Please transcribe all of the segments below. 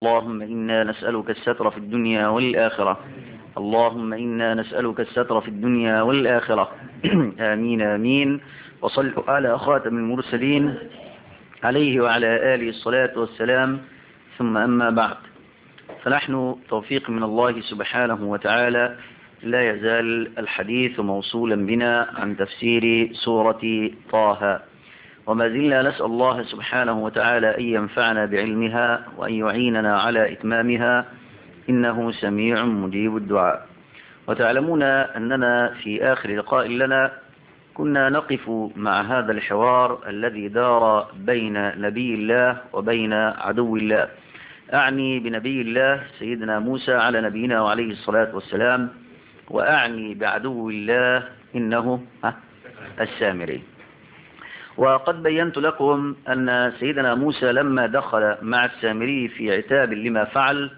اللهم إنا نسألك الستر في الدنيا والآخرة اللهم إنا نسألك الستر في الدنيا والآخرة آمين آمين وصلوا على خاتم المرسلين عليه وعلى آله الصلاة والسلام ثم أما بعد فنحن توفيق من الله سبحانه وتعالى لا يزال الحديث موصولا بنا عن تفسير سورة طه وما زلنا نسأل الله سبحانه وتعالى أن ينفعنا بعلمها وأن يعيننا على إتمامها إنه سميع مجيب الدعاء وتعلمون أننا في آخر لقاء لنا كنا نقف مع هذا الحوار الذي دار بين نبي الله وبين عدو الله أعني بنبي الله سيدنا موسى على نبينا وعليه الصلاة والسلام وأعني بعدو الله إنه السامري وقد بينت لكم أن سيدنا موسى لما دخل مع السامري في عتاب لما فعل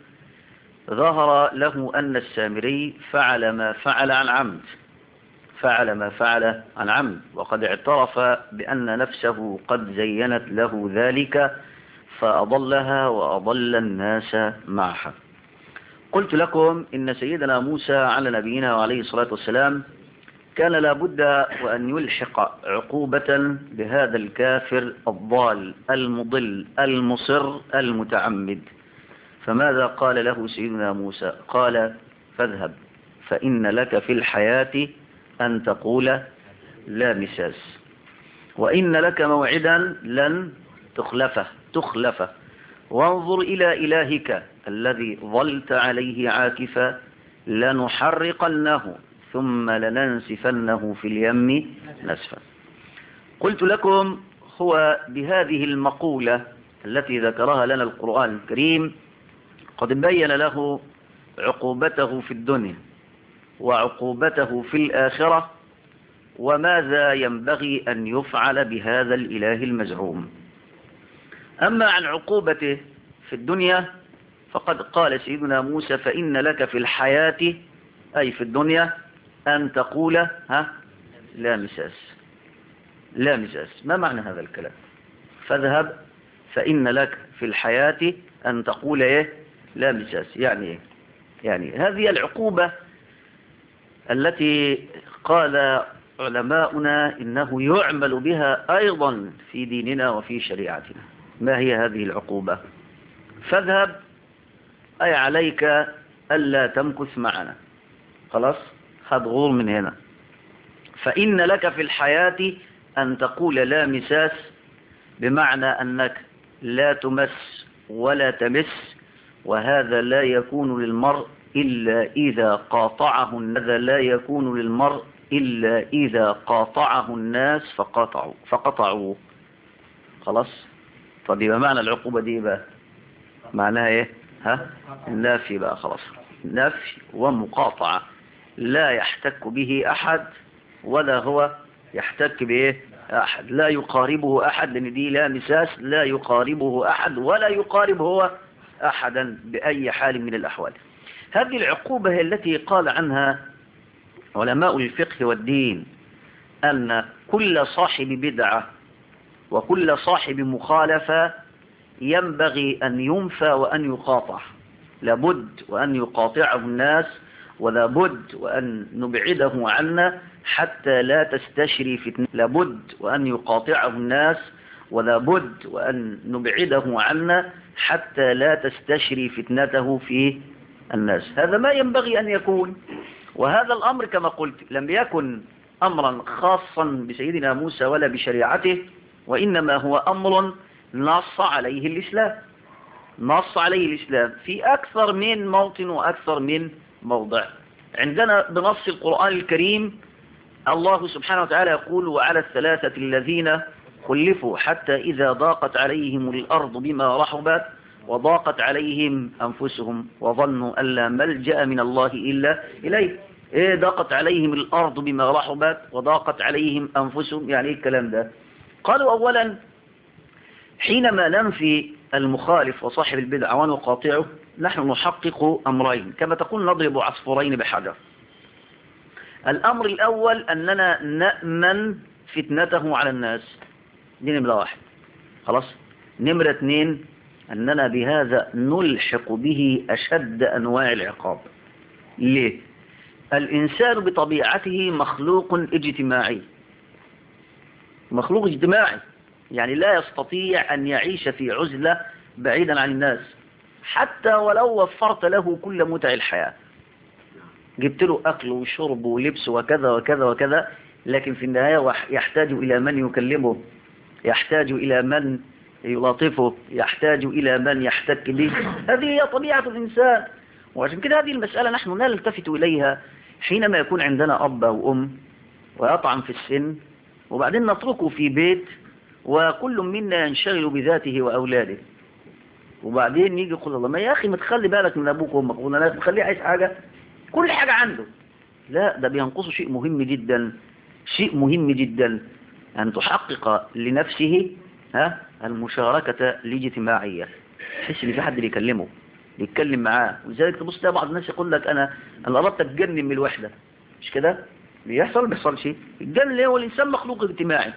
ظهر له أن السامري فعل ما فعل عن عمد فعل ما فعل عن عمد وقد اعترف بأن نفسه قد زينت له ذلك فأضلها وأضل الناس معها قلت لكم إن سيدنا موسى على نبينا وعليه الصلاة والسلام كان لابد وأن يلحق عقوبة بهذا الكافر الضال المضل المصر المتعمد فماذا قال له سيدنا موسى قال فاذهب فإن لك في الحياة أن تقول لا مساس وإن لك موعدا لن تخلفه تخلفه وانظر إلى إلهك الذي ظلت عليه عاكفا لنحرقنه ثم لننسفنه في اليم نسفا قلت لكم هو بهذه المقولة التي ذكرها لنا القرآن الكريم قد بين له عقوبته في الدنيا وعقوبته في الآخرة وماذا ينبغي أن يفعل بهذا الإله المزعوم أما عن عقوبته في الدنيا فقد قال سيدنا موسى فإن لك في الحياة أي في الدنيا أن تقول ها لا مساس لا مساس ما معنى هذا الكلام فاذهب فإن لك في الحياة أن تقول إيه لا مساس يعني إيه يعني هذه العقوبة التي قال علماؤنا إنه يعمل بها أيضا في ديننا وفي شريعتنا ما هي هذه العقوبة فاذهب أي عليك ألا تمكث معنا خلاص خد غور من هنا فإن لك في الحياة أن تقول لا مساس بمعنى أنك لا تمس ولا تمس وهذا لا يكون للمرء إلا إذا قاطعه هذا لا يكون للمرء إلا إذا قاطعه الناس فقطعوا فقطعوا خلاص طب يبقى معنى العقوبة دي بقى معناها ايه ها النافي بقى خلاص نفي ومقاطعة لا يحتك به أحد ولا هو يحتك به أحد لا يقاربه أحد لأن دي لا مساس لا يقاربه أحد ولا يقارب هو أحدا بأي حال من الأحوال هذه العقوبة هي التي قال عنها علماء الفقه والدين أن كل صاحب بدعة وكل صاحب مخالفة ينبغي أن ينفى وأن يقاطع لابد وأن يقاطعه الناس ولابد وأن نبعده عنا حتى لا تستشري فتنة لابد وأن يقاطعه الناس ولابد وأن نبعده عنا حتى لا تستشري فتنته في الناس هذا ما ينبغي أن يكون وهذا الأمر كما قلت لم يكن أمرا خاصا بسيدنا موسى ولا بشريعته وإنما هو أمر نص عليه الإسلام نص عليه الإسلام في أكثر من موطن وأكثر من موضع عندنا بنص القرآن الكريم الله سبحانه وتعالى يقول وعلى الثلاثة الذين خلفوا حتى إذا ضاقت عليهم الأرض بما رحبت وضاقت عليهم أنفسهم وظنوا أن لا ملجأ من الله إلا إليه إيه ضاقت عليهم الأرض بما رحبت وضاقت عليهم أنفسهم يعني إيه الكلام ده قالوا أولا حينما ننفي المخالف وصاحب البدع ونقاطعه نحن نحقق أمرين كما تقول نضرب عصفورين بحجر الأمر الأول أننا نأمن فتنته على الناس دي نمرة واحد خلاص نمرة اثنين أننا بهذا نلحق به أشد أنواع العقاب ليه؟ الإنسان بطبيعته مخلوق اجتماعي مخلوق اجتماعي يعني لا يستطيع أن يعيش في عزلة بعيدا عن الناس حتى ولو وفرت له كل متع الحياة جبت له أكل وشرب ولبس وكذا وكذا وكذا لكن في النهاية يحتاج إلى من يكلمه يحتاج إلى من يلاطفه يحتاج إلى من يحتك به هذه هي طبيعة الإنسان وعشان كده هذه المسألة نحن لا نلتفت إليها حينما يكون عندنا أب أو أم ويطعن في السن وبعدين نتركه في بيت وكل منا ينشغل بذاته وأولاده وبعدين يجي يقول الله ما يا أخي ما تخلي بالك من أبوك وأمك وأنا لا تخليه عايز حاجة كل حاجة عنده لا ده بينقصه شيء مهم جدا شيء مهم جدا أن تحقق لنفسه ها المشاركة الاجتماعية تحس ان في حد بيكلمه بيتكلم معاه ولذلك تبص تلاقي بعض الناس يقول لك انا انا قربت اتجنن من الوحده مش كده بيحصل بيحصل شيء الجنن ليه هو الانسان مخلوق اجتماعي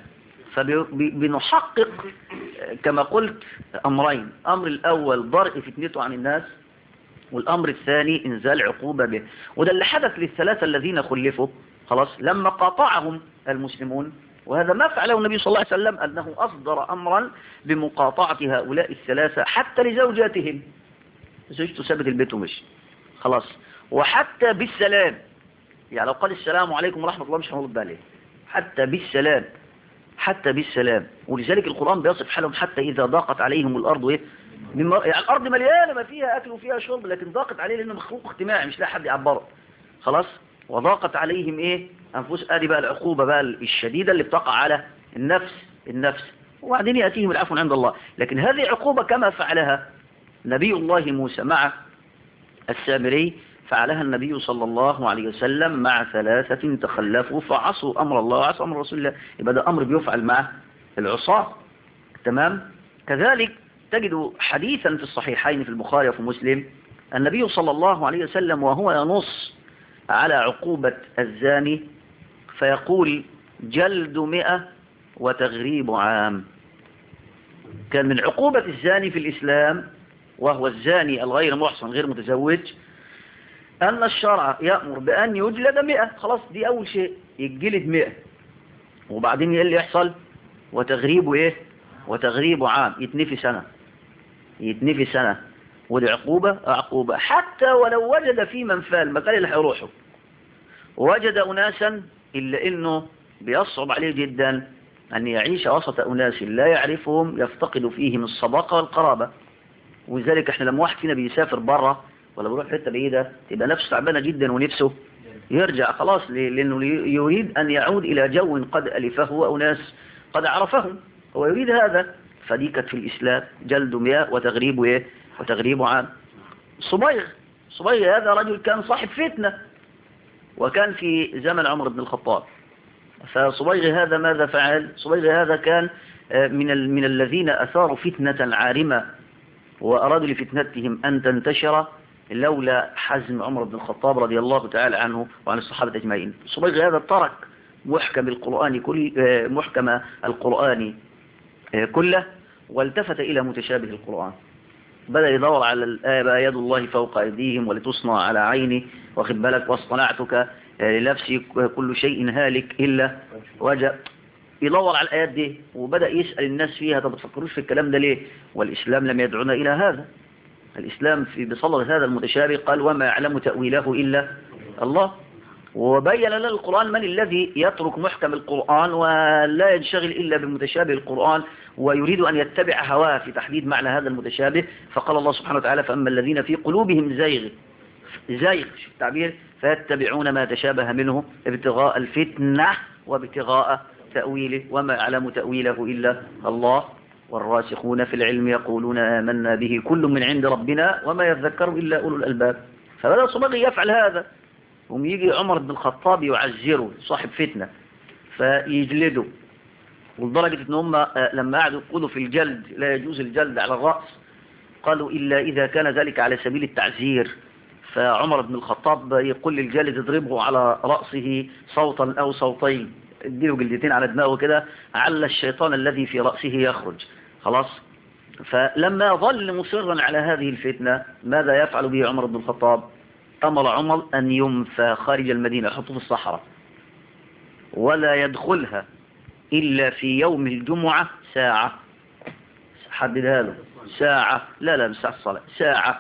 فبنحقق كما قلت امرين امر الاول ضرء فتنته عن الناس والامر الثاني انزال عقوبه به وده اللي حدث للثلاثه الذين خلفوا خلاص لما قاطعهم المسلمون وهذا ما فعله النبي صلى الله عليه وسلم أنه أصدر أمرا بمقاطعة هؤلاء الثلاثة حتى لزوجاتهم زوجته سابت البيت ومشي خلاص وحتى بالسلام يعني لو قال السلام عليكم ورحمة الله مش هنرد عليه حتى بالسلام حتى بالسلام ولذلك القرآن بيصف حالهم حتى إذا ضاقت عليهم الأرض إيه يعني الأرض مليانة ما فيها أكل وفيها شرب لكن ضاقت عليه لأنه مخلوق اجتماعي مش لاقي حد يعبره خلاص وضاقت عليهم إيه أنفس ادي بقى العقوبة بقى الشديدة اللي بتقع على النفس النفس وبعدين يأتيهم العفو عند الله لكن هذه عقوبة كما فعلها نبي الله موسى مع السامري فعلها النبي صلى الله عليه وسلم مع ثلاثة تخلفوا فعصوا أمر الله وعصوا أمر رسول الله يبقى ده أمر بيفعل مع العصاة تمام كذلك تجد حديثا في الصحيحين في البخاري وفي مسلم النبي صلى الله عليه وسلم وهو ينص على عقوبة الزاني فيقول جلد مئة وتغريب عام كان من عقوبة الزاني في الإسلام وهو الزاني الغير محصن غير متزوج أن الشرع يأمر بأن يجلد مئة خلاص دي أول شيء يجلد مئة وبعدين ايه اللي يحصل وتغريبه إيه وتغريبه عام يتنفي سنة يتنفي سنة ودي عقوبة عقوبة حتى ولو وجد في منفى المكان اللي هيروحه وجد أناسا إلا إنه بيصعب عليه جدا أن يعيش وسط أناس لا يعرفهم يفتقد فيهم الصداقة والقرابة ولذلك احنا لما واحد فينا بيسافر بره ولا بيروح حته بعيدة تبقى نفسه تعبانة جدا ونفسه يرجع خلاص لأنه يريد أن يعود إلى جو قد ألفه وأناس قد عرفهم هو يريد هذا فدي كانت في الإسلام جلد مياه وتغريب إيه وتغريب عام صبيغ صبيغ هذا رجل كان صاحب فتنة وكان في زمن عمر بن الخطاب فصبيغ هذا ماذا فعل صبيغ هذا كان من من الذين أثاروا فتنة عارمة وأرادوا لفتنتهم أن تنتشر لولا حزم عمر بن الخطاب رضي الله تعالى عنه وعن الصحابة أجمعين صبيغ هذا ترك محكم القرآن كل محكم القرآن كله والتفت إلى متشابه القرآن بدأ يدور على الآية بقى يد الله فوق أيديهم ولتصنع على عيني واخد بالك واصطنعتك لنفسي كل شيء هالك إلا وجه يدور على الآيات دي وبدأ يسأل الناس فيها طب تفكروش في الكلام ده ليه والإسلام لم يدعونا إلى هذا الإسلام في بصدد هذا المتشابه قال وما يعلم تأويله إلا الله وبين لنا القرآن من الذي يترك محكم القرآن ولا ينشغل إلا بمتشابه القرآن ويريد أن يتبع هواه في تحديد معنى هذا المتشابه فقال الله سبحانه وتعالى فأما الذين في قلوبهم زيغ زيغ شوف التعبير فيتبعون ما تشابه منه ابتغاء الفتنة وابتغاء تأويله وما يعلم تأويله إلا الله والراسخون في العلم يقولون آمنا به كل من عند ربنا وما يذكر إلا أولو الألباب فبدأ صبغي يفعل هذا هم يجي عمر بن الخطاب يعزره صاحب فتنة فيجلده ولدرجة ان هم لما قعدوا يقولوا في الجلد لا يجوز الجلد على الرأس قالوا إلا إذا كان ذلك على سبيل التعزير فعمر بن الخطاب يقول للجالد اضربه على رأسه صوتا أو صوتين اديله جلدتين على دماغه كده على الشيطان الذي في رأسه يخرج خلاص فلما ظل مصرا على هذه الفتنة ماذا يفعل به عمر بن الخطاب أمر عمر أن ينفى خارج المدينة يحطه في الصحراء ولا يدخلها إلا في يوم الجمعة ساعة حددها له ساعة لا لا مش ساعة الصلاة ساعة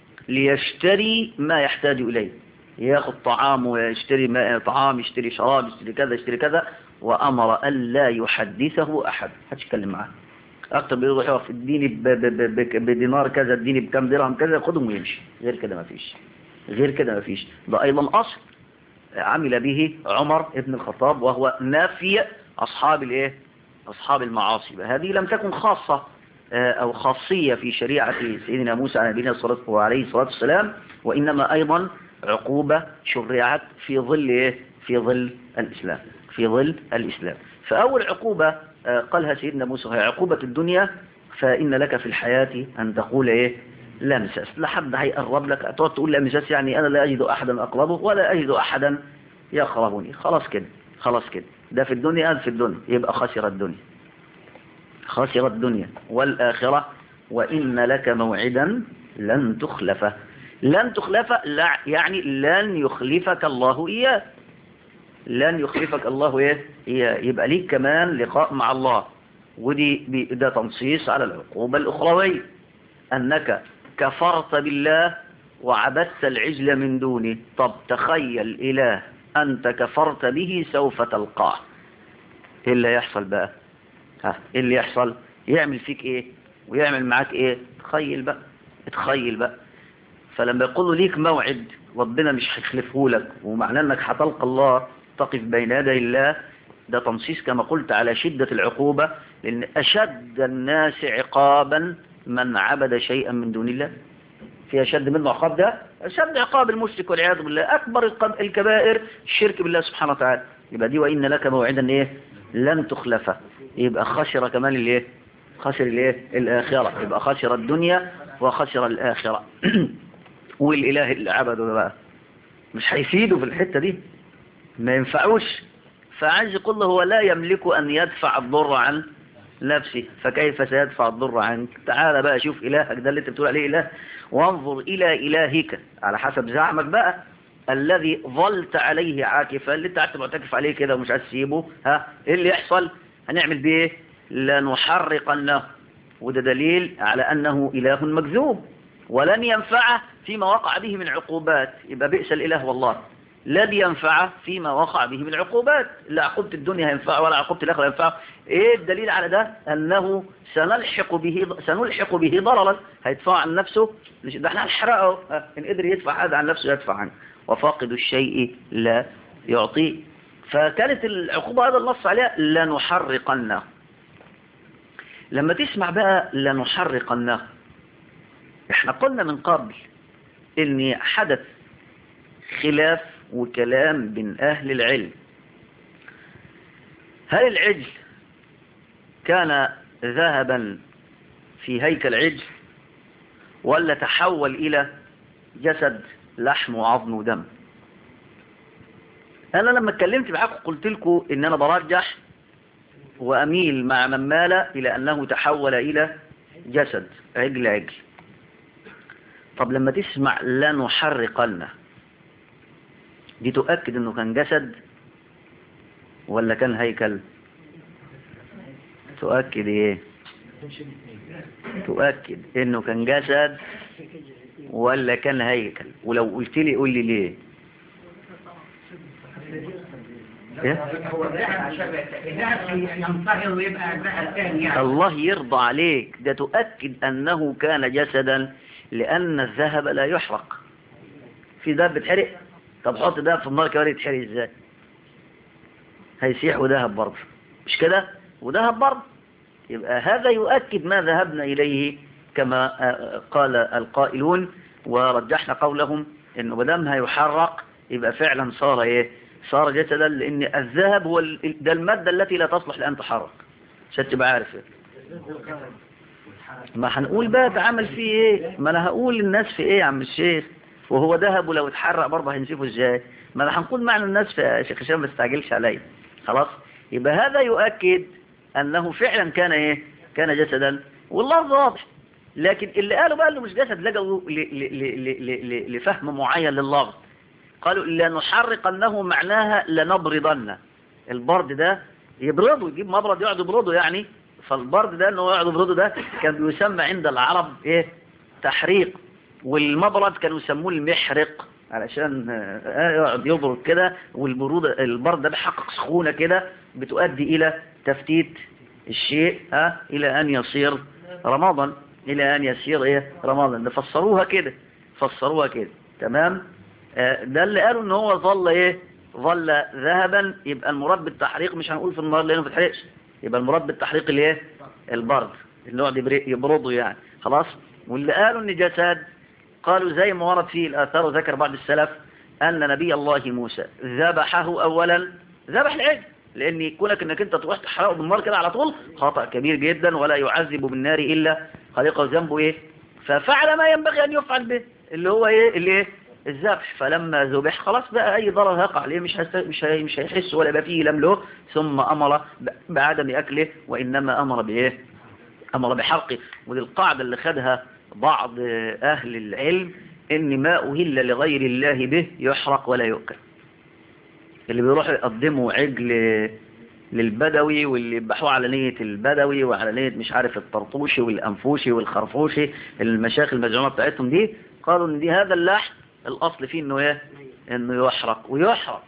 ليشتري ما يحتاج إليه ياخذ طعام ويشتري ما طعام يشتري شراب يشتري كذا يشتري كذا وأمر ألا يحدثه أحد حدش يتكلم معاه أكتر بيقول يقف اديني ب- ب- ب- ب- بدينار كذا اديني بكم درهم كذا خدهم ويمشي غير كده ما فيش غير كده ما فيش ده أيضا أصل عمل به عمر ابن الخطاب وهو نافي أصحاب الايه أصحاب المعاصي هذه لم تكن خاصة آه، أو خاصية في شريعة سيدنا موسى عليه نبينا الصلاة وعليه الصلاة والسلام وإنما أيضا عقوبة شرعت في ظل إيه؟ في ظل الإسلام في ظل الإسلام فأول عقوبة آه، قالها سيدنا موسى هي عقوبة الدنيا فإن لك في الحياة أن تقول إيه لا مساس لا حد هيقرب لك تقعد تقول لا مساس يعني أنا لا أجد أحدا أقربه ولا أجد أحدا يقربني خلاص كده خلاص كده ده في الدنيا قال في الدنيا يبقى خسر الدنيا خسر الدنيا والآخرة وإن لك موعدا لن تخلفه لن تخلفه لا يعني لن يخلفك الله إياه لن يخلفك الله إيه إياه يبقى ليك كمان لقاء مع الله ودي بي- ده تنصيص على العقوبة الأخروية أنك كفرت بالله وعبدت العجل من دونه طب تخيل إله أنت كفرت به سوف تلقاه إيه اللي يحصل بقى ها إيه اللي يحصل يعمل فيك إيه ويعمل معاك إيه تخيل بقى تخيل بقى فلما يقول له ليك موعد ربنا مش هيخلفه لك ومعناه انك هتلقى الله تقف بين يدي الله ده تنصيص كما قلت على شدة العقوبة لأن أشد الناس عقابا من عبد شيئا من دون الله في أشد منه عقاب ده أشد عقاب المشرك والعياذ بالله أكبر القب- الكبائر الشرك بالله سبحانه وتعالى يبقى دي وإن لك موعدا إيه لن تخلفه يبقى خسر كمان الإيه خسر الإيه الآخرة يبقى خسر الدنيا وخسر الآخرة والإله اللي عبده ده بقى مش هيفيده في الحتة دي ما ينفعوش فعايز يقول له هو لا يملك أن يدفع الضر عن نفسه فكيف سيدفع الضر عنك تعال بقى شوف إلهك ده اللي انت بتقول عليه إله وانظر إلى إلهك على حسب زعمك بقى الذي ظلت عليه عاكفا اللي انت قعدت معتكف عليه كده ومش عايز تسيبه ها ايه اللي يحصل هنعمل بيه لنحرقنه وده دليل على أنه إله مكذوب ولن ينفعه فيما وقع به من عقوبات يبقى بئس الإله والله لن ينفعه فيما وقع به من عقوبات لا عقوبة الدنيا هينفعه ولا عقوبة الآخرة هينفعه ايه الدليل على ده أنه سنلحق به سنلحق به ضررا هيدفع عن نفسه ده احنا هنحرقه ها، إن قدر يدفع هذا عن نفسه يدفع عنه وفاقد الشيء لا يعطيه فكانت العقوبة هذا النص عليها لنحرقنه لما تسمع بقى لنحرقنه احنا قلنا من قبل ان حدث خلاف وكلام بين اهل العلم هل العجل كان ذهبا في هيكل عجل ولا تحول الى جسد لحم وعظم ودم انا لما اتكلمت معاكم قلت لكم ان انا برجح واميل مع من مال الى انه تحول الى جسد عجل عجل طب لما تسمع لا نحرقنه دي تؤكد انه كان جسد ولا كان هيكل تؤكد ايه تؤكد انه كان جسد ولا كان هيكل ولو قلت لي قول لي ليه إيه؟ هو ذهب عشان الذهب ينطهر ويبقى ذهب تاني يعني الله يرضى عليك ده تؤكد أنه كان جسدا لأن الذهب لا يحرق في ذهب بتحرق طب حط ذهب في النار كمان يتحرق ازاي هيسيح وذهب برضه مش كده وذهب برضه يبقى هذا يؤكد ما ذهبنا إليه كما آه، قال القائلون ورجحنا قولهم انه بدم هيحرق يبقى فعلا صار ايه صار جسدا لان الذهب هو ال- ده المادة التي لا تصلح لأن تحرق عشان تبقى عارف إيه. ما هنقول بقى تعمل فيه ايه ما انا هقول الناس في ايه يا عم الشيخ وهو ذهب ولو اتحرق برضه هنشوفه ازاي ما انا هنقول معنى الناس في يا شيخ هشام ما تستعجلش عليا خلاص يبقى هذا يؤكد انه فعلا كان ايه كان جسدا واللفظ واضح لكن اللي قالوا بقى انه مش جسد لجوا ل- ل- ل- ل- ل- لفهم معين لللفظ قالوا لنحرقنه معناها لنبرضن البرد ده يبرده يجيب مبرد يقعد يبرده يعني فالبرد ده انه يقعد يبرده ده كان بيسمى عند العرب ايه تحريق والمبرد كانوا يسموه المحرق علشان آه، يقعد يبرد كده والبرودة البرد ده بيحقق سخونة كده بتؤدي الى تفتيت الشيء ها الى ان يصير رمضان الى ان يصير ايه رمضان ده فسروها كده فسروها كده تمام آه، ده اللي قالوا ان هو ظل ايه ظل ذهبا يبقى المراد بالتحريق مش هنقول في النار لانه ما بيتحرقش يبقى المراد بالتحريق اللي ايه البرد اللي هو يبر- يبرده يعني خلاص واللي قالوا ان جسد قالوا زي ما ورد فيه الاثار وذكر بعض السلف ان نبي الله موسى ذبحه اولا ذبح العجل لان كونك انك انت تروح تحرقه بالنار كده على طول خطأ كبير جدا ولا يعذب بالنار الا خليقه ذنبه ايه ففعل ما ينبغي ان يفعل به اللي هو ايه اللي ايه الذبح فلما ذبح خلاص بقى اي ضرر هيقع عليه مش هست... مش هي... مش هيحس ولا يبقى فيه لم له ثم امر ب... بعدم اكله وانما امر بايه امر بحرقه ودي القاعده اللي خدها بعض اهل العلم ان ما اهل لغير الله به يحرق ولا يؤكل اللي بيروحوا يقدموا عجل للبدوي واللي يذبحوه على نية البدوي وعلى نية مش عارف الطرطوشي والأنفوشي والخرفوشي المشايخ المجموعة بتاعتهم دي قالوا ان دي هذا اللحم الأصل فيه انه ايه انه يحرق ويحرق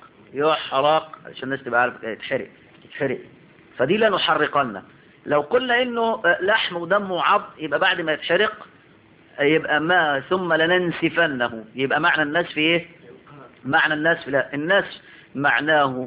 يحرق عشان الناس تبقى عارف يتحرق يتحرق فدي لا نحرقنا لو قلنا انه لحم ودم وعض يبقى بعد ما يتحرق يبقى ما ثم لننسفنه يبقى معنى النسف ايه معنى النسف لا النسف معناه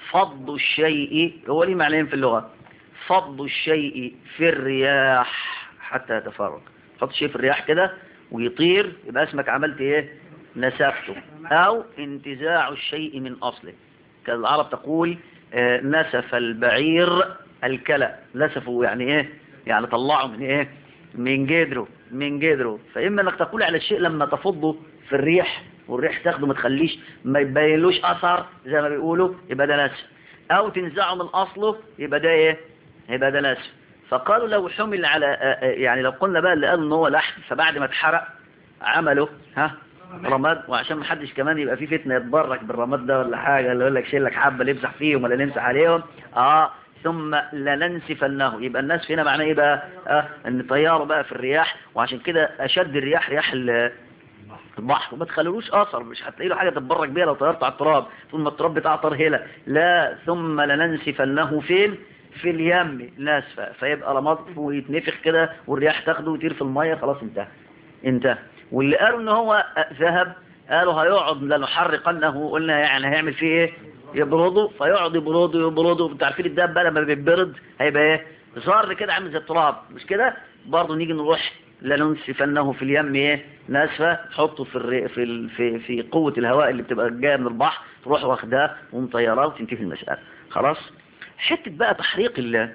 فض الشيء هو ليه معنيين في اللغة فض الشيء في الرياح حتى يتفرق حط شيء في الرياح كده ويطير يبقى اسمك عملت ايه نسفته او انتزاع الشيء من اصله كان العرب تقول آه، نسف البعير الكلى نسفه يعني ايه يعني طلعه من ايه من جدره من جدره فاما انك تقول على الشيء لما تفضه في الريح والريح تاخده ما تخليش ما يبينلوش اثر زي ما بيقولوا يبقى ده نسف او تنزعه من اصله يبقى ده ايه يبقى ده نسف فقالوا لو حمل على آه، آه، يعني لو قلنا بقى اللي قالوا ان هو لحم فبعد ما اتحرق عمله ها رماد وعشان ما حدش كمان يبقى في فتنه يتبرك بالرماد ده ولا حاجه اللي يقول لك شيل لك حبه اللي يمسح فيهم ولا نمسح عليهم اه ثم لننسفنه يبقى النسف هنا معناه ايه بقى آه ان طياره بقى في الرياح وعشان كده اشد الرياح رياح ال- البحر وما تخللوش اثر مش هتلاقي له حاجه تتبرك بيها لو طيرت على التراب ثم التراب بتاع طرهله لا ثم لننسفنه فين في اليم ناسفه فيبقى رماد ويتنفخ كده والرياح تاخده ويطير في الميه خلاص انتهى انتهى واللي قالوا ان هو ذهب قالوا هيقعد لنحرقنه قلنا يعني هيعمل فيه ايه يبرده فيقعد يبرده يبرده انتوا عارفين الدب لما بيتبرد هيبقى ايه زر كده عامل زي التراب مش كده برضه نيجي نروح لننسفنه في اليم ايه ناسفه تحطه في الري في ال... في في قوه الهواء اللي بتبقى جايه من البحر تروح واخداه ومطيراه وتنتهي المساله خلاص حته بقى تحريق ال...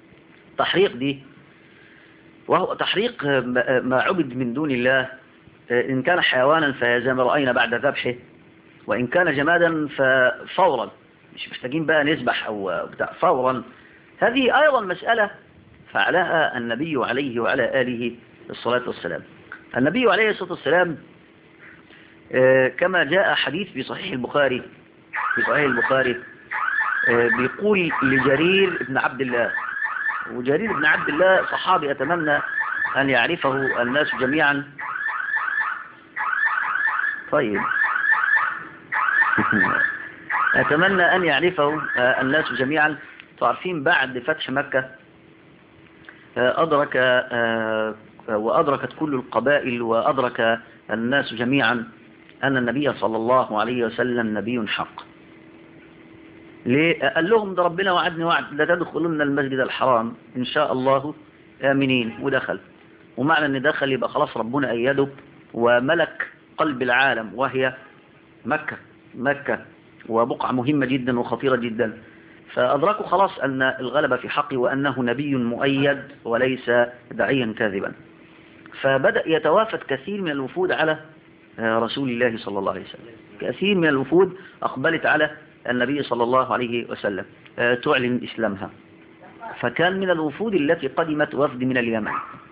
تحريق دي وهو تحريق ما ما عبد من دون الله إن كان حيوانا فزي ما رأينا بعد ذبحه وإن كان جمادا ففورا مش محتاجين بقى نذبح أو بتاع فورا هذه أيضا مسألة فعلها النبي عليه وعلى آله الصلاة والسلام النبي عليه الصلاة والسلام آه، كما جاء حديث في صحيح البخاري في صحيح البخاري آه، بيقول لجرير بن عبد الله وجرير بن عبد الله صحابي أتمنى أن يعرفه الناس جميعا طيب أتمنى أن يعرفه آه، الناس جميعا تعرفين بعد فتح مكة آه، أدرك آه، وأدركت كل القبائل وأدرك الناس جميعا أن النبي صلى الله عليه وسلم نبي حق ليه؟ قال لهم ده ربنا وعدني وعد لا تدخلن المسجد الحرام إن شاء الله آمنين ودخل ومعنى أن دخل يبقى خلاص ربنا أيده وملك قلب العالم وهي مكة مكة وبقعة مهمة جدا وخطيرة جدا فأدركوا خلاص أن الغلبة في حقه وأنه نبي مؤيد وليس داعيا كاذبا فبدأ يتوافد كثير من الوفود على رسول الله صلى الله عليه وسلم كثير من الوفود أقبلت على النبي صلى الله عليه وسلم تعلن إسلامها فكان من الوفود التي قدمت وفد من اليمن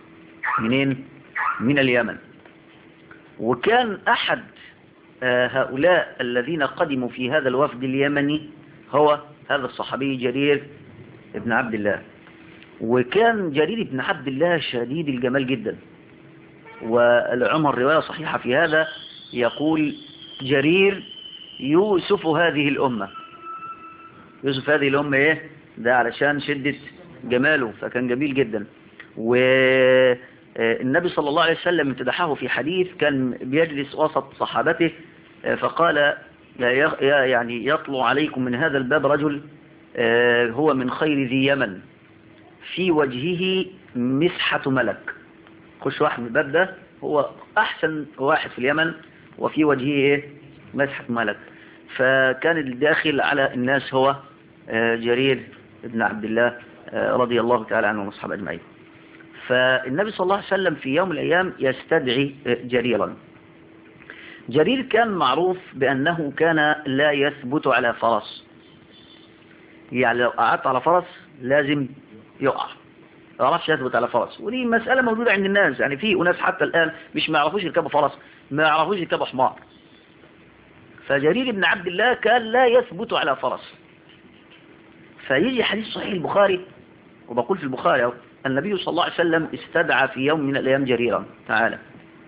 منين من اليمن وكان أحد آه، هؤلاء الذين قدموا في هذا الوفد اليمني هو هذا الصحابي جرير ابن عبد الله وكان جرير بن عبد الله شديد الجمال جدا والعمر رواية صحيحة في هذا يقول جرير يوسف هذه الأمة يوسف هذه الأمة إيه ده علشان شدة جماله فكان جميل جدا والنبي صلى الله عليه وسلم امتدحه في حديث كان بيجلس وسط صحابته آه، فقال يا يا- يعني يطلع عليكم من هذا الباب رجل آه، هو من خير ذي يمن في وجهه مسحة ملك خش واحد من الباب ده هو أحسن واحد في اليمن وفي وجهه إيه؟ مسحة ملك فكان الداخل على الناس هو آه، جرير بن عبد الله آه، رضي الله تعالى عنه وأصحابه أجمعين فالنبي صلى الله عليه وسلم في يوم من الأيام يستدعي آه، جريرا جرير كان معروف بأنه كان لا يثبت على فرس يعني لو قعدت على فرس لازم يقع ما يعرفش يثبت على فرس ودي مسألة موجودة عند الناس يعني في أناس حتى الآن مش ما يعرفوش يركبوا فرس ما يعرفوش يركبوا حمار فجرير بن عبد الله كان لا يثبت على فرس فيجي حديث صحيح البخاري وبقول في البخاري أهو النبي صلى الله عليه وسلم استدعى في يوم من الأيام جريرا تعالى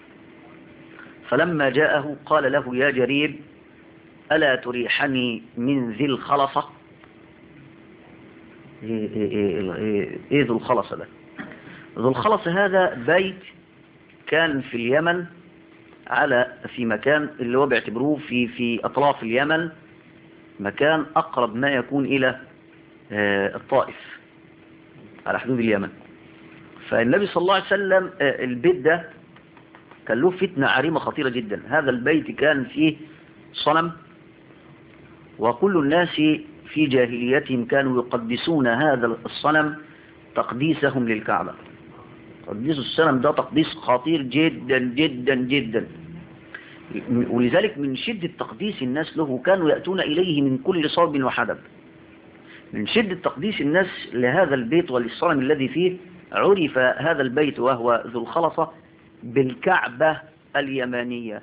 فلما جاءه قال له يا جرير ألا تريحني من ذي الخلصة إيه, إيه, إيه, إيه, إيه ذو الخلصة ده ذو الخلصة هذا بيت كان في اليمن على في مكان اللي هو بيعتبروه في في أطراف اليمن مكان أقرب ما يكون إلى آه، الطائف على حدود اليمن فالنبي صلى الله عليه وسلم آه، البيت ده كان له فتنة عريمة خطيرة جدا هذا البيت كان فيه صنم وكل الناس في جاهليتهم كانوا يقدسون هذا الصنم تقديسهم للكعبة تقديس الصنم ده تقديس خطير جدا جدا جدا ولذلك من شدة تقديس الناس له كانوا يأتون إليه من كل صوب وحدب من شدة تقديس الناس لهذا البيت وللصنم الذي فيه عرف هذا البيت وهو ذو الخلصة بالكعبة اليمانية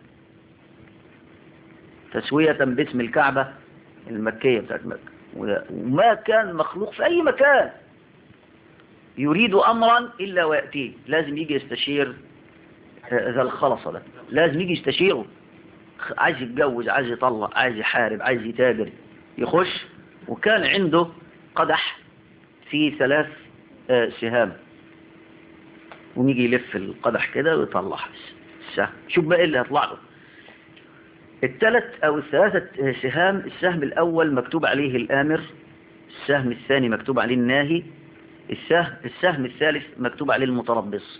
تسوية باسم الكعبة المكية بتاعت مكة وما كان مخلوق في أي مكان يريد أمرا إلا ويأتيه لازم يجي يستشير ذا الخلصة ده لازم يجي يستشيره عايز يتجوز عايز يطلع عايز يحارب عايز يتاجر يخش وكان عنده قدح فيه ثلاث آه، سهام ونيجي يلف القدح كده ويطلع السهم شوف بقى ايه اللي هيطلع له الثلاث او الثلاثة سهام السهم الاول مكتوب عليه الامر السهم الثاني مكتوب عليه الناهي السهم, السهم الثالث مكتوب عليه المتربص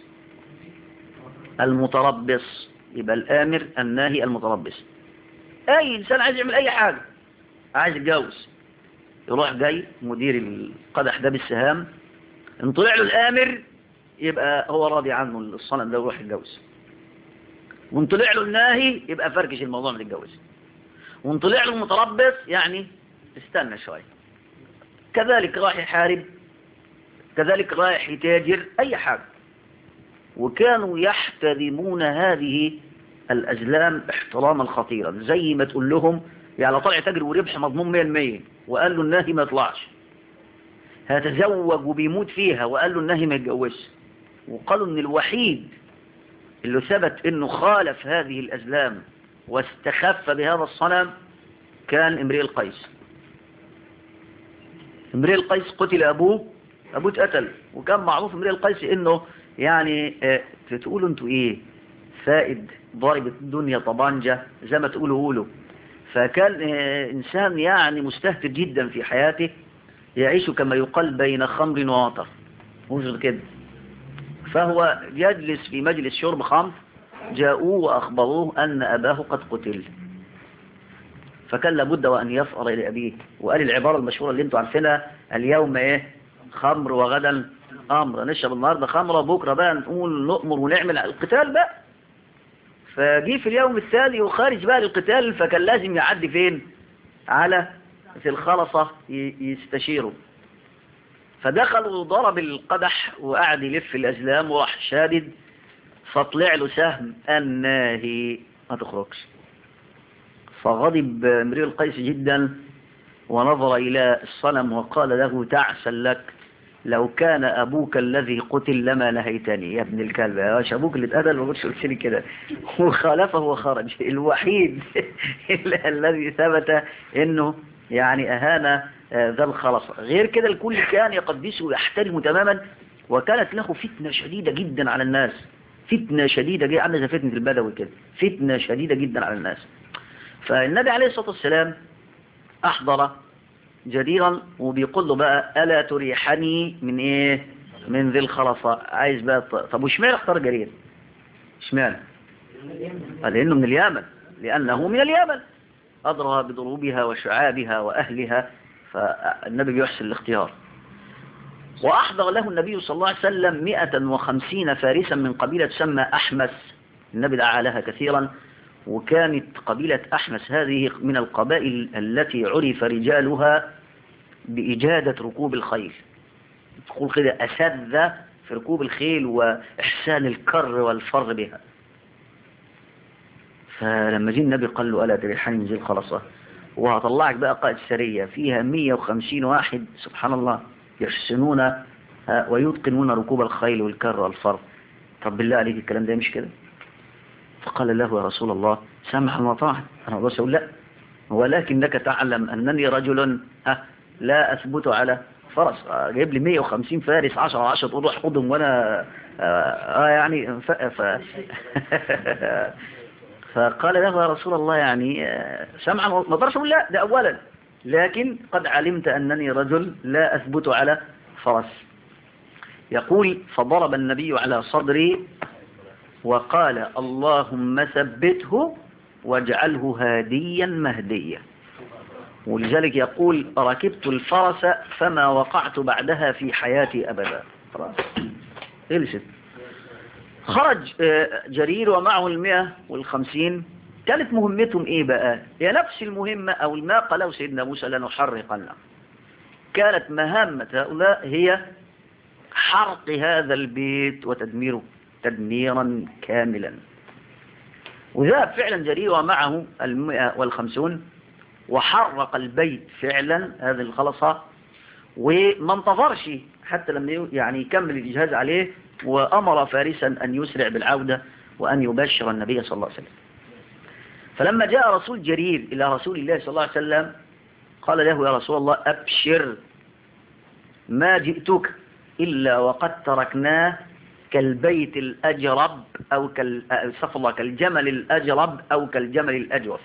المتربص يبقى الامر الناهي المتربص اي انسان عايز يعمل اي حاجة عايز يتجوز يروح جاي مدير القدح ده بالسهام ان طلع له الامر يبقى هو راضي عنه الصنم ده ويروح يتجوز وان طلع له الناهي يبقى فركش الموضوع ما تتجوز وان طلع له المتربص يعني استنى شوية كذلك رايح يحارب كذلك رايح يتاجر اي حاجة وكانوا يحترمون هذه الأزلام احتراما خطيرا زي ما تقول لهم يعني طلع تاجر وربح مضمون 100% وقال له الناهي ما يطلعش هتزوج وبيموت فيها وقال له الناهي ما يتجوزش وقالوا ان الوحيد اللي ثبت انه خالف هذه الازلام واستخف بهذا الصنم كان امرئ القيس امرئ القيس قتل ابوه ابوه اتقتل وكان معروف امرئ القيس انه يعني اه تقولوا انتوا ايه فائد ضارب الدنيا طبانجة زي ما تقولوا قولوا فكان اه انسان يعني مستهتر جدا في حياته يعيش كما يقال بين خمر ووتر مش كده فهو يجلس في مجلس شرب خمر جاءوه وأخبروه أن أباه قد قتل فكان لابد وأن يفأر إلى أبيه وقال العبارة المشهورة اللي انتوا عارفينها اليوم إيه خمر وغدا أمر نشرب النهاردة خمرة بكرة بقى نقول نؤمر ونعمل القتال بقى فجي في اليوم الثاني وخارج بقى للقتال فكان لازم يعدي فين على في الخلصة يستشيروا فدخل وضرب القدح وقعد يلف الأزلام وراح شادد فطلع له سهم الناهي ما تخرجش فغضب امرئ القيس جدا ونظر إلى الصنم وقال له تعسا لك لو كان أبوك الذي قتل لما نهيتني يا ابن الكلب يا باش أبوك اللي اتقتل ما قلتش قلت لي كده وخالفه وخرج الوحيد الذي ثبت انه يعني أهان ذا الخلص غير كده الكل كان يقدسه ويحترمه تماما وكانت له فتنة شديدة جدا على الناس فتنة شديدة جدا عامله زي فتنة البدوي كده فتنة شديدة جدا على الناس فالنبي عليه الصلاة والسلام أحضر جديرا وبيقول له بقى ألا تريحني من إيه من ذي الخلصة عايز بقى طب وشمال اختار جرير اشمعنى لأنه من اليمن لأنه من اليمن أدرى بضروبها وشعابها وأهلها فالنبي بيحسن الاختيار وأحضر له النبي صلى الله عليه وسلم 150 فارسا من قبيلة تسمى أحمس النبي دعا لها كثيرا وكانت قبيلة أحمس هذه من القبائل التي عرف رجالها بإجادة ركوب الخيل تقول كده أسد في ركوب الخيل وإحسان الكر والفر بها فلما جه النبي قال له ألا تريحني من ذي الخلصة وهطلعك بقى قائد سرية فيها 150 واحد سبحان الله يحسنون ويتقنون ركوب الخيل والكر والفر طب بالله عليك الكلام ده مش كده فقال له يا رسول الله سامحا وطاعا أنا بس أقول لا ولكنك تعلم أنني رجل لا أثبت على فرس جايب لي 150 فارس 10 10 تقول روح خدهم وانا آه يعني ف... ف... فقال له يا رسول الله يعني سمعا ما اقدرش اقول لا ده اولا لكن قد علمت انني رجل لا اثبت على فرس يقول فضرب النبي على صدري وقال اللهم ثبته واجعله هاديا مهديا ولذلك يقول ركبت الفرس فما وقعت بعدها في حياتي أبدا خلاص خلصت خرج جرير ومعه المئة والخمسين كانت مهمتهم ايه بقى هي نفس المهمة او ما قاله سيدنا موسى لنحرقن كانت مهمة هؤلاء هي حرق هذا البيت وتدميره تدميرا كاملا وذهب فعلا جرير ومعه المئة والخمسون وحرق البيت فعلا هذه الخلصة وما انتظرش حتى لما يعني يكمل الإجهاز عليه وأمر فارسا أن يسرع بالعودة وأن يبشر النبي صلى الله عليه وسلم فلما جاء رسول جرير إلى رسول الله صلى الله عليه وسلم قال له يا رسول الله أبشر ما جئتك إلا وقد تركناه كالبيت الأجرب أو كال... الله كالجمل الأجرب أو كالجمل الأجوف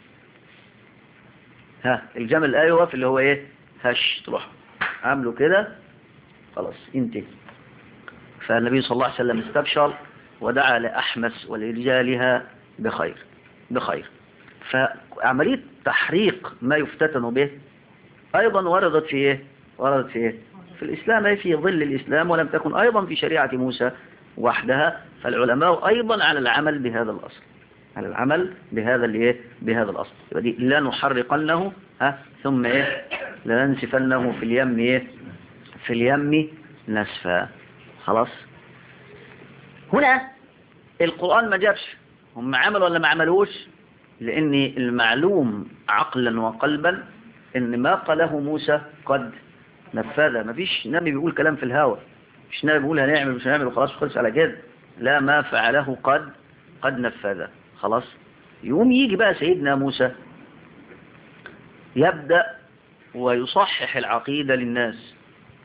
ها الجمل الأجوف اللي هو إيه هش تروح عامله كده خلاص انتهي فالنبي صلى الله عليه وسلم استبشر ودعا لأحمس ولرجالها بخير بخير فعملية تحريق ما يفتتن به أيضا وردت في إيه وردت في إيه في الإسلام أي في ظل الإسلام ولم تكن أيضا في شريعة موسى وحدها فالعلماء أيضا على العمل بهذا الأصل على العمل بهذا الايه بهذا الأصل يبقى دي لا نحرقنه ها ثم إيه لننسفنه في اليم إيه في اليم نسفا خلاص هنا القرآن ما جابش هم عملوا ولا ما عملوش لأن المعلوم عقلا وقلبا إن ما قاله موسى قد نفذ ما فيش نبي بيقول كلام في الهوى مش نبي بيقول هنعمل مش هنعمل وخلاص خلص على كده لا ما فعله قد قد نفذ خلاص يقوم يجي بقى سيدنا موسى يبدأ ويصحح العقيدة للناس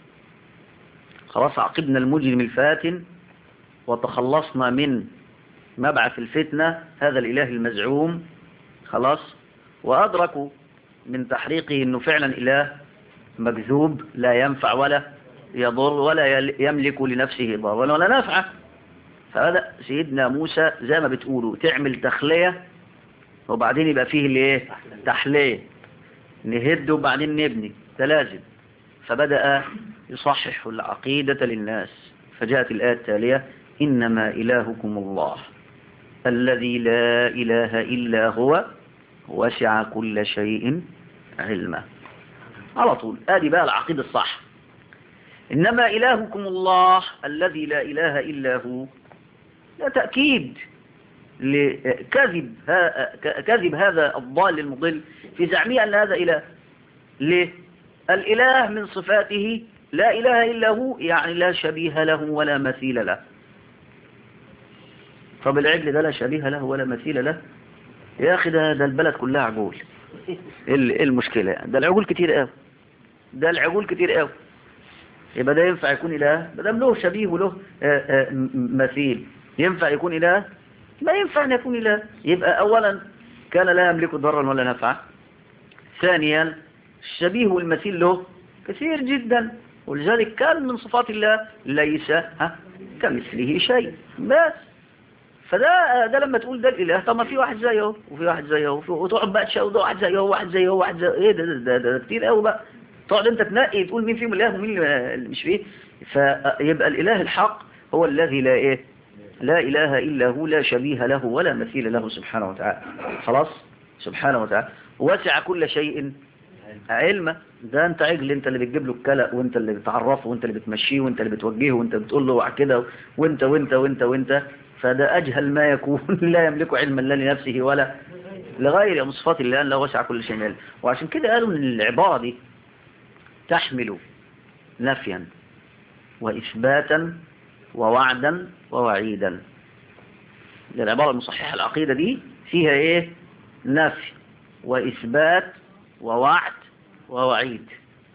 خلاص عقبنا المجرم الفاتن وتخلصنا من مبعث الفتنة هذا الإله المزعوم خلاص وأدركوا من تحريقه أنه فعلا إله مكذوب لا ينفع ولا يضر ولا يملك لنفسه ضرا ولا نفعا فهذا سيدنا موسى زي ما بتقولوا تعمل تخلية وبعدين يبقى فيه الايه تحلية نهد وبعدين نبني ده لازم فبدأ يصحح العقيدة للناس فجاءت الآية التالية إنما إلهكم الله الذي لا إله إلا هو وسع كل شيء علما على طول ادي بقى العقيدة الصح إنما إلهكم الله الذي لا إله إلا هو ده تأكيد لكذب ها- كذب هذا الضال المضل في زعمه أن هذا إله ليه الإله من صفاته لا إله إلا هو يعني لا شبيه له ولا مثيل له طب العجل ده لا شبيه له ولا مثيل له يا أخي ده, ده البلد كلها عجول ايه ال- إيه المشكلة يعني؟ ده العجول كتير قوي ده العجول كتير قوي يبقى ده ينفع يكون إله ما دام له شبيه وله آه، آه، م- مثيل ينفع يكون إله ما ينفع أن يكون إله يبقى أولا كان لا يملك ضرا ولا نفعا ثانيا الشبيه والمثيل له كثير جدا ولذلك كان من صفات الله ليس ها كمثله شيء بس فده ده لما تقول ده الاله طب ما في واحد زيه وفي واحد زيه وفي- وتقعد بقى تشاور ده واحد زيه وواحد زيه وواحد زيه ايه ده ده, ده, ده, ده كتير قوي بقى تقعد انت تنقي تقول مين فيهم الاله ومين اللي اللي مش فيه فيبقى الاله الحق هو الذي لا ايه لا اله الا هو لا شبيه له ولا مثيل له سبحانه وتعالى خلاص سبحانه وتعالى وسع كل شيء علما ده انت عجل انت اللي بتجيب له الكلأ وانت اللي بتعرفه وانت اللي بتمشيه وانت اللي بتوجهه وانت بتقول له وع كده وانت وانت وانت وانت فده اجهل ما يكون لا يملك علما لا لنفسه ولا لغير من صفات الله ان لا وسع كل شيء علم وعشان كده قالوا ان العبارة دي تحمل نفيا واثباتا ووعدا ووعيدا دي العبارة المصححة العقيدة دي فيها ايه نفي واثبات ووعد ووعيد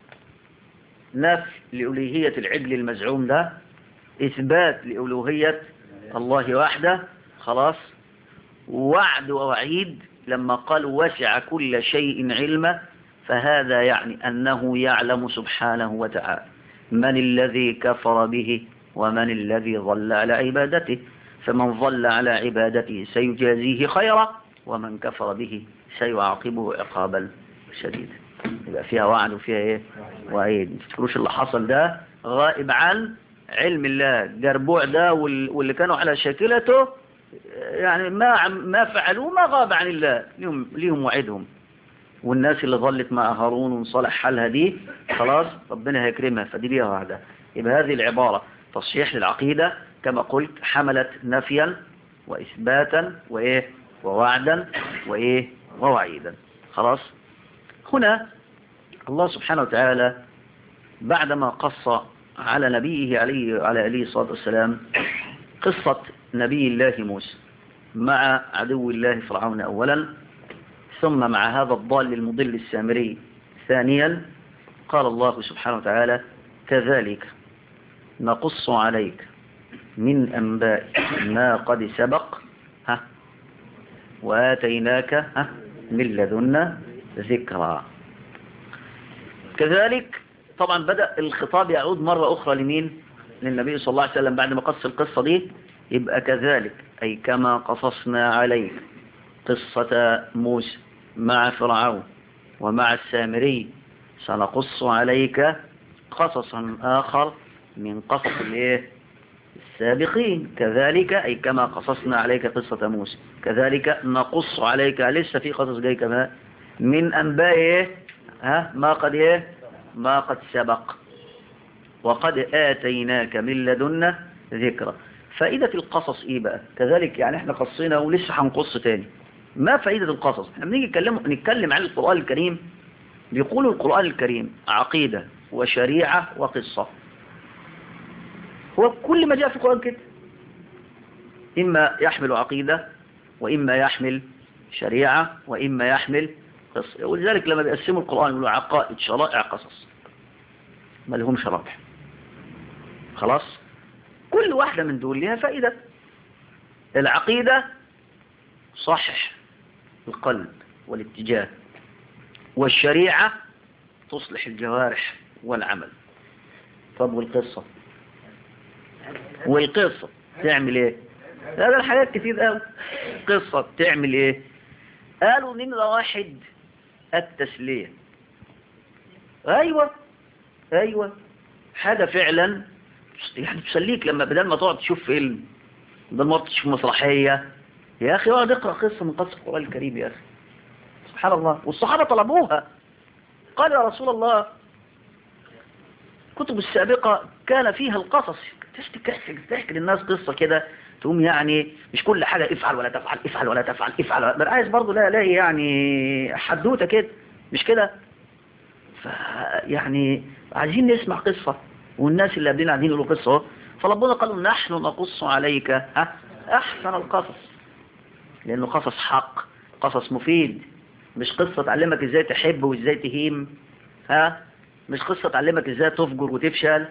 نفي لألوهية العجل المزعوم ده إثبات لألوهية الله وحده خلاص وعد ووعيد لما قال وسع كل شيء علما فهذا يعني أنه يعلم سبحانه وتعالى من الذي كفر به ومن الذي ظل على عبادته فمن ظل على عبادته سيجازيه خيرا ومن كفر به سيعاقبه عقابا شديدا يبقى فيها وعد وفيها ايه وعيد ما تفتكروش اللي حصل ده غائب عن علم الله جربوع ده وال- واللي كانوا على شاكلته يعني ما عم- ما فعلوه ما غاب عن الله ليهم ليهم وعدهم والناس اللي ظلت مع هارون وانصلح حالها دي خلاص ربنا هيكرمها فدي ليها وعدها يبقى هذه العبارة تصحيح للعقيدة كما قلت حملت نفيا وإثباتا وإيه ووعدا وإيه ووعيدا خلاص هنا الله سبحانه وتعالى بعدما قص على نبيه عليه على عليه الصلاة والسلام قصة نبي الله موسى مع عدو الله فرعون أولا ثم مع هذا الضال المضل السامري ثانيا قال الله سبحانه وتعالى كذلك نقص عليك من أنباء ما قد سبق ها وآتيناك ها من لدنا ذكرى كذلك طبعا بدأ الخطاب يعود مرة أخرى لمين للنبي صلى الله عليه وسلم بعد ما قص القصة دي يبقى كذلك أي كما قصصنا عليك قصة موسى مع فرعون ومع السامري سنقص عليك قصصا آخر من قصص الايه السابقين كذلك أي كما قصصنا عليك قصة موسى كذلك نقص عليك لسه في قصص جاي كمان من أنباء إيه؟ ها ما قد إيه ما قد سبق وقد آتيناك من لدنا ذكرى فائدة القصص إيه بقى كذلك يعني إحنا قصينا ولسه هنقص تاني ما فائدة القصص احنا بنيجي نتكلم نتكلم عن القرآن الكريم بيقولوا القرآن الكريم عقيدة وشريعة وقصة هو كل ما جاء في القرآن كده إما يحمل عقيدة وإما يحمل شريعة وإما يحمل قصة ولذلك لما بيقسموا القرآن يقولوا عقائد شرائع قصص ما لهم شرائع خلاص كل واحدة من دول لها فائدة العقيدة صحح القلب والاتجاه والشريعة تصلح الجوارح والعمل طب والقصة والقصة تعمل ايه هذا الحاجات كتير قوي قصة تعمل ايه قالوا نمرة واحد التسلية ايوه ايوه حاجة فعلا يعني تسليك لما بدل ما تقعد تشوف فيلم بدل ما تقعد تشوف مسرحية يا اخي اقعد اقرا قصة من قصة القرآن الكريم يا اخي سبحان الله والصحابة طلبوها قال يا رسول الله الكتب السابقة كان فيها القصص تحكي تحكي تحكي للناس قصة كده تقوم يعني مش كل حاجة افعل ولا تفعل افعل ولا تفعل افعل ولا... ده عايز برضه لا لا يعني حدوته كده مش كده فيعني عايزين نسمع قصة والناس اللي قبلنا قاعدين يقولوا قصة اهو فربنا قالوا نحن نقص عليك ها احسن القصص لانه قصص حق قصص مفيد مش قصة تعلمك ازاي تحب وازاي تهيم ها مش قصة تعلمك ازاي تفجر وتفشل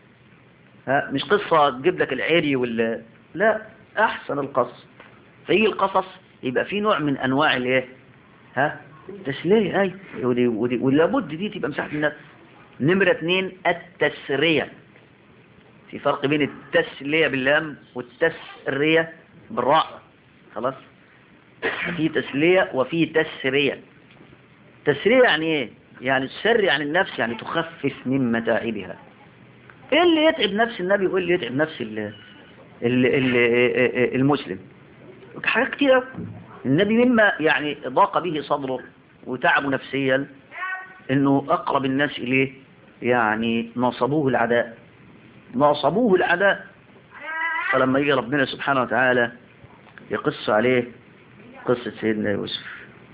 ها مش قصة تجيب لك العري وال لا احسن القصص فيجي القصص يبقى في نوع من انواع الايه ها التسلية اي ودي ودي ولابد دي تبقى مساحة الناس نمرة اتنين التسرية في فرق بين التسلية باللام والتسرية بالراء خلاص في تسلية وفي تسرية تسرية يعني ايه يعني تسري عن النفس يعني تخفف من متاعبها ايه اللي يتعب نفس النبي وايه اللي يتعب نفس ال ال ال المسلم حاجات كتير النبي مما يعني ضاق به صدره وتعبه نفسيا انه اقرب الناس اليه يعني نصبوه العداء نصبوه العداء فلما يجي ربنا سبحانه وتعالى يقص عليه قصة سيدنا يوسف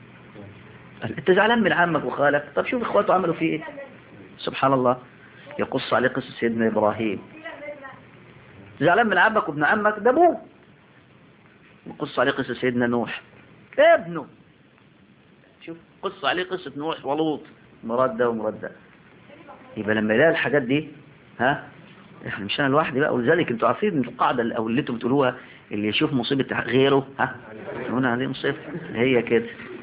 قال انت زعلان من عمك وخالك طب شوف اخواته عملوا فيه ايه سبحان الله يقص عليه قصة سيدنا ابراهيم زعلان من عمك وابن عمك ده ابوه يقص عليه قصة سيدنا نوح ابنه شوف قص عليه قصة نوح ولوط مراد ده ومراد ده يبقى لما يلاقي الحاجات دي ها احنا مش انا لوحدي بقى ولذلك انتوا عارفين ان القاعده او اللي انتوا بتقولوها اللي يشوف مصيبه غيره ها هنا هذه مصيبه هي كده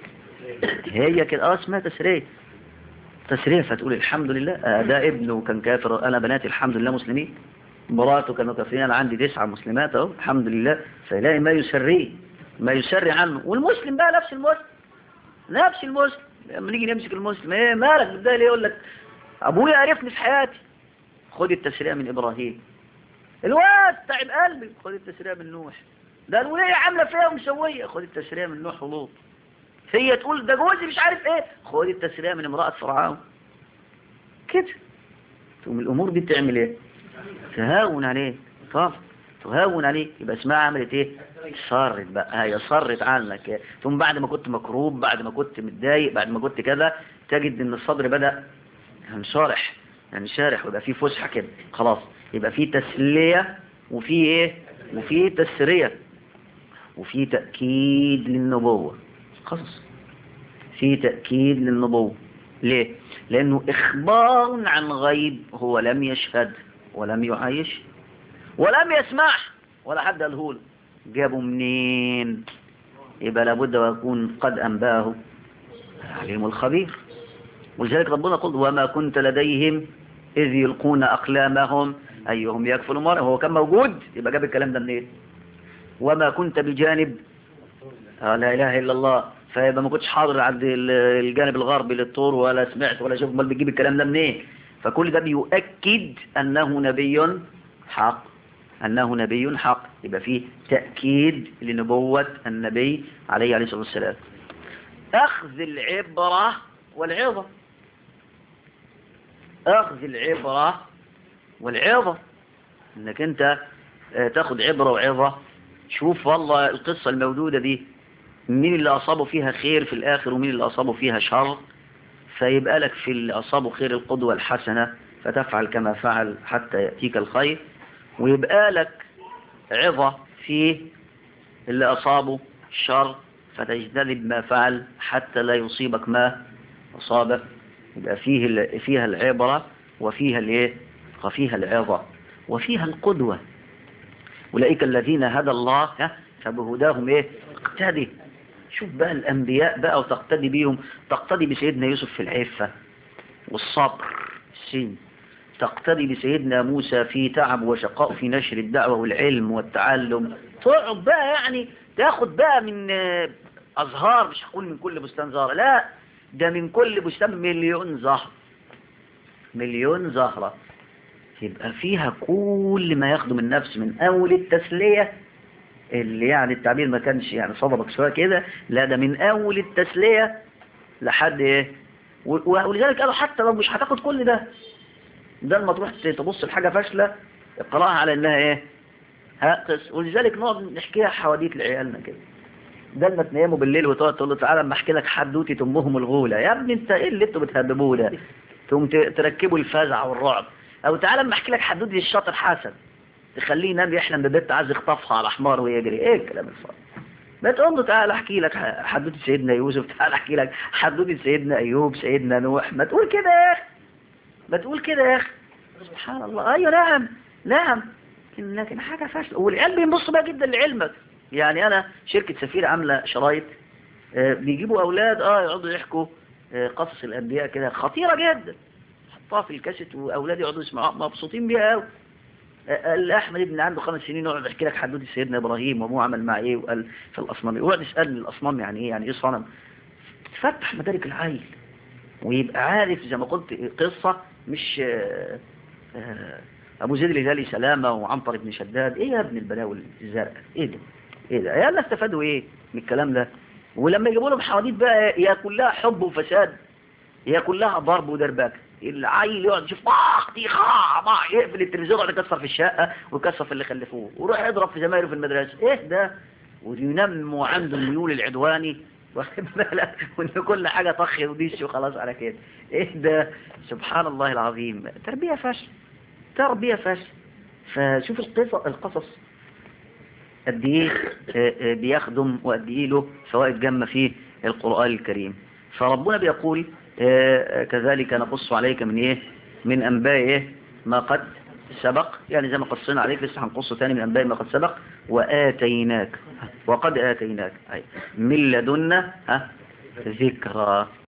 هي كده اه اسمها تسريه تسريه فتقول الحمد لله آه ده ابنه كان كافر انا بناتي الحمد لله مسلمين مراته كانوا كافرين انا عندي تسعه مسلمات اهو الحمد لله فيلاقي ما يسريه ما يسري عنه والمسلم بقى نفس المسلم نفس المسلم لما نيجي نمسك المسلم ايه مالك بدايه ليه يقول لك ابويا عرفني في حياتي خد التسرية من إبراهيم الواد تعب قلبي خد التسرية من نوح ده الولية عاملة فيها ومسوية خد التسرية من نوح ولوط هي تقول ده جوزي مش عارف ايه خد التسرية من امرأة فرعون كده تقوم الأمور دي بتعمل ايه تهاون عليه طب تهاون عليه يبقى اسمها عملت ايه صرت بقى هي صرت عنك ثم بعد ما كنت مكروب بعد ما كنت متضايق بعد ما كنت كذا تجد ان الصدر بدأ ينشرح يعني شارح ويبقى فيه فسحة كده خلاص يبقى فيه تسلية وفيه ايه وفيه تسرية وفيه تأكيد للنبوة خلاص فيه تأكيد للنبوة ليه لأنه إخبار عن غيب هو لم يشهد ولم يعايش ولم يسمع ولا حد قاله له جابه منين يبقى لابد ويكون قد أنباه العليم الخبير ولذلك ربنا قل وما كنت لديهم إذ يلقون أقلامهم أيهم يكفل مرة هو كان موجود يبقى جاب الكلام ده منين وما كنت بجانب آه لا إله إلا الله فيبقى ما كنتش حاضر عند الجانب الغربي للطور ولا سمعت ولا شوف امال بتجيب الكلام ده منين فكل ده بيؤكد أنه نبي حق أنه نبي حق يبقى فيه تأكيد لنبوة النبي عليه عليه الصلاة والسلام أخذ العبرة والعظة أخذ العبرة والعظة انك انت تاخد عبرة وعظة شوف والله القصة الموجودة دي مين اللي أصابه فيها خير في الآخر ومين اللي أصابه فيها شر فيبقى لك في اللي أصابه خير القدوة الحسنة فتفعل كما فعل حتى يأتيك الخير ويبقى لك عظة في اللي أصابه شر فتجتنب ما فعل حتى لا يصيبك ما أصابك يبقى فيه فيها العبرة وفيها الايه وفيها العظة وفيها القدوة أولئك الذين هدى الله فبهداهم ايه اقتدي شوف بقى الأنبياء بقى وتقتدي بيهم تقتدي بسيدنا يوسف في العفة والصبر السين تقتدي بسيدنا موسى في تعب وشقاء في نشر الدعوة والعلم والتعلم تقعد بقى يعني تاخد بقى من أزهار مش هقول من كل بستان زهرة لا ده من كل بستان مليون زهر مليون زهرة يبقى فيها كل ما يخدم النفس من أول التسلية اللي يعني التعبير ما كانش يعني صدمك شوية كده لا ده من أول التسلية لحد إيه ولذلك قالوا حتى لو مش هتاخد كل ده ده لما تروح تبص لحاجة فاشلة اقراها على انها ايه ها قص ولذلك نقعد نحكيها حواديت لعيالنا كده ده لما تناموا بالليل وتقعد تقول له تعالى اما احكي لك حدوته امهم الغوله يا ابني انت ايه اللي انتوا بتهببوه ده تقوم ت- تركبوا الفزع والرعب او تعالى اما احكي لك حدوته الشاطر حسن تخليه ينام يحلم ببنت عايز يخطفها على حمار ويجري ايه الكلام الفاضي ما تقول له تعالى احكي لك ح- حدوته سيدنا يوسف تعالى احكي لك حدوته سيدنا ايوب سيدنا نوح ما تقول كده يا اخي ما تقول كده يا اخي سبحان الله ايوه نعم نعم لكن لكن حاجه فاشله والعيال بينبصوا بقى جدا لعلمك يعني انا شركه سفير عامله شرايط آه، بيجيبوا اولاد اه يقعدوا يحكوا آه، قصص الانبياء كده خطيره جدا حطها في الكاسيت واولادي يقعدوا يسمعوها مبسوطين بيها قوي احمد ابن عنده خمس سنين يقعد يحكي لك حدوته سيدنا ابراهيم وابوه عمل معاه ايه وقال في الاصنام ويقعد يسالني الاصنام يعني ايه يعني ايه صنم تفتح مدارك العيل ويبقى عارف زي ما قلت قصه مش آه، آه، ابو زيد الهلالي سلامه وعنتر بن شداد ايه يا ابن البلاوي الزرقاء ايه ده ايه ده يلا استفادوا ايه من الكلام ده ولما يجيبوا لهم حواديت بقى يا كلها حب وفساد يا كلها ضرب ودربكه العيل يقعد يشوف طاخ طيخ طاخ يقفل التلفزيون يقعد يكسر في الشقه ويكسر في اللي خلفوه ويروح يضرب في زمايله في المدرسه ايه ده وينمو عنده الميول العدواني واخد بالك وان كل حاجه طخ وديش وخلاص على كده ايه ده سبحان الله العظيم تربيه فاشله تربيه فاشله فشوف القصص القصص قد ايه آه، آه، بيخدم وقد ايه له فوائد جامه في القران الكريم فربنا بيقول آه، آه، كذلك نقص عليك من ايه من انباء ايه ما قد سبق يعني زي ما قصينا عليك لسه هنقص تاني من انباء ما قد سبق واتيناك وقد اتيناك أي من لدنا ها ذكرى